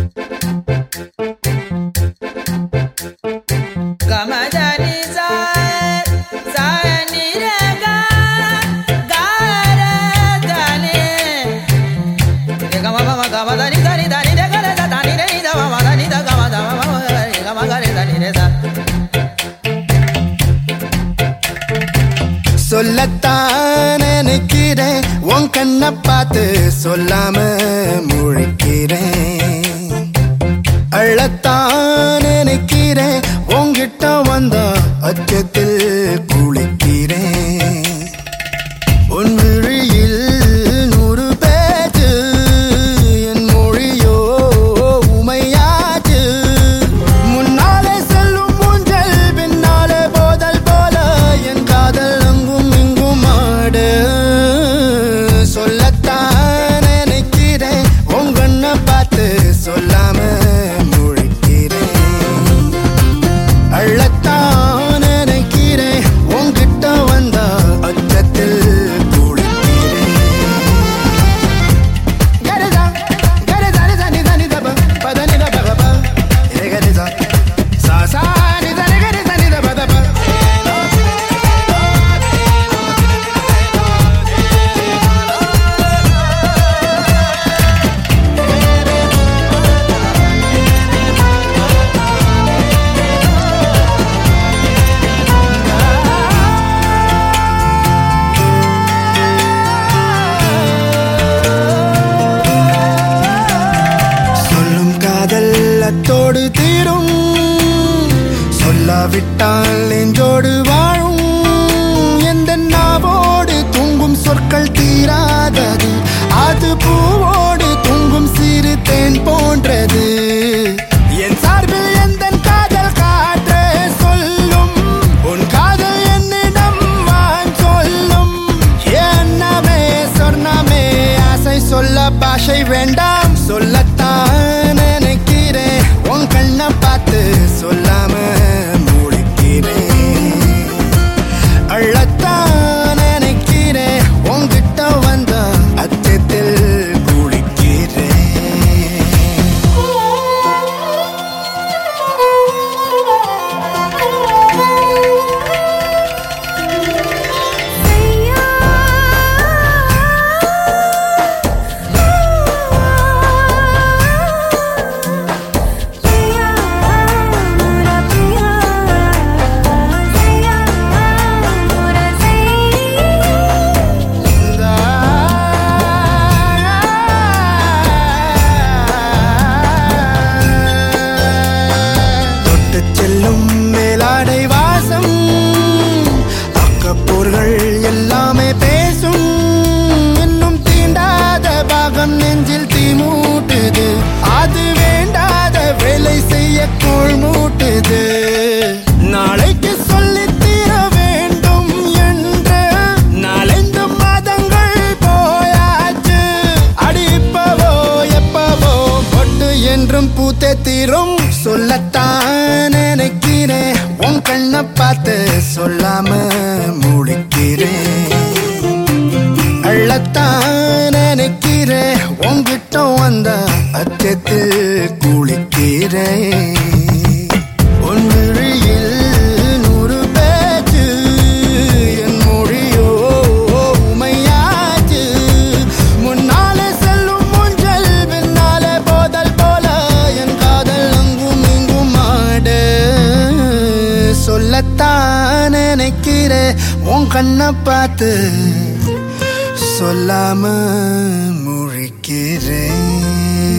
சொல்லத்தான் நினைக்கிறேன் உன் கண்ணை பார்த்து சொல்லாம முழிக்கிறேன் அள்ளத்தான் நினைக்கிறேன் உன்கிட்ட வந்த அச்சத்தில் குளிக்கிறேன் உன் விழியில் நூறு பேச்சு என் மொழியோ உமையாச்சு முன்னாலே செல்லும் ஊஞ்சல் பின்னாலே போதல் போல என் காதல் அங்கும் இங்கும் ஆடு சொல்லத்தான் நினைக்கிறேன் உங்கண்ண பார்த்து சொல்லாம முழிக்கிறேன் அள்ளத்தான் நினைக்கிறேன் உன்கிட்ட வந்த அச்சத்தில் குளிக்கிறேன் கரிதா, கரிதா, நிதா, நிதா, நிதா, ப, பத, நிதா, பக, ப. ஏ கரிதா. சா, சா, நிதா, நிக, நிதா, நிதா, பத, ப. சொல்லும் காதல் அத்தோடு தீரும் சொல்லாவிட்டால் நெஞ்சோடு வாழும் எந்த நாவோடு தூங்கும் சொற்கள் தீராதது அது பூவோடு தூங்கும் சிறு தேன் போன்றது என் சார்பில் எந்த காதல் காற்று சொல்லும் உன் காதல் என்னிடம் வான் சொல்லும் என்னமே சொர்ணமே ஆசை சொல்ல பாஷை வேண்டாம் சொல்லத்தான் நினைக்கிறேன் உன் கண்ணை பார்த்து சொல்லாம முடிக்கிறேன் அள்ளத்தான் நினைக்கிறேன் உன்கிட்ட வந்த அச்சத்தில் குளிக்கிறேன் தொட்டு செல்லும் மேலாடை வாசம் அக்கப்போர்கள் எல்லாமே பேசும் இன்னும் தீண்டாத பாகம் நெஞ்சில் தீ மூட்டுது அது வேண்டாத வேலை செய்ய கோள் மூட்டுது நாளைக்கு சொல்லித் தீர வேண்டும் என்று நாளைந்து மாதங்கள் போயாச்சு அடி இப்பவோ எப்பவோ பொட்டு என்றும் பூத்தே தீரும் சொல்லத்தான் நினைக்கிறேன் உன் கண்ணை பார்த்து சொல்லாம முழிக்கிறேன் அள்ளத்தான் நினைக்கிறேன் உன்கிட்ட வந்த அச்சத்தில் குளிக்கிறேன் உன் விழியில் நூறு பேச்சு என் மொழியோ உமையாச்சு முன்னாலே செல்லும் ஊஞ்சல் பின்னாலே போதல் போல என் காதல் அங்கும் இங்கும் ஆடு சொல்லத்தான் நினைக்கிறேன் உன் கண்ணை பார்த்து சொல்லாம முழிக்கிறேன்